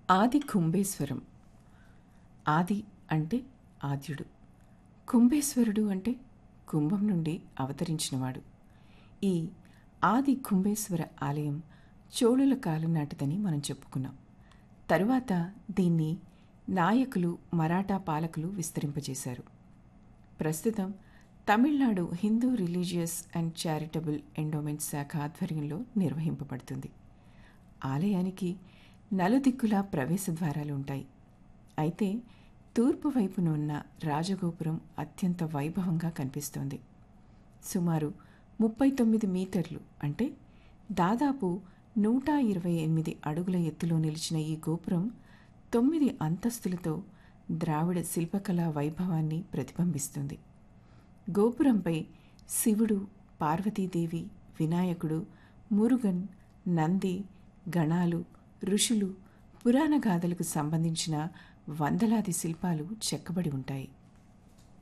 ఆది కుంభేశ్వరం ఆది అంటే ఆద్యుడు కుంభేశ్వరుడు అంటే కుంభం నుండి అవతరించినవాడు ఈ ఆది కుంభేశ్వర ఆలయం చోళుల కాలం నాటిదని మనం చెప్పుకున్నాం తరువాత దీన్ని నాయకులు మరాఠా పాలకులు విస్తరింపజేశారు ప్రస్తుతం Tamil Nadu Hindu religious and charitable endowment శాఖ ఆధ్వర్యంలో నిర్వహింపబడుతుంది ఆలయానికి నలుదిక్కులా ప్రవేశ ద్వారాలు ఉంటాయి అయితే తూర్పు వైపున ఉన్న రాజగోపురం అత్యంత వైభవంగా కనిపిస్తోంది సుమారు ముప్పై తొమ్మిది మీటర్లు అంటే దాదాపు నూట ఇరవై ఎనిమిది అడుగుల ఎత్తులో నిలిచిన ఈ గోపురం తొమ్మిది అంతస్తులతో ద్రావిడ శిల్పకళా వైభవాన్ని ప్రతిబింబిస్తుంది గోపురంపై శివుడు పార్వతీదేవి వినాయకుడు మురుగన్ నంది గణాలు ఋషులు పురాణ గాథలకు సంబంధించిన వందలాది శిల్పాలు చెక్కబడి ఉంటాయి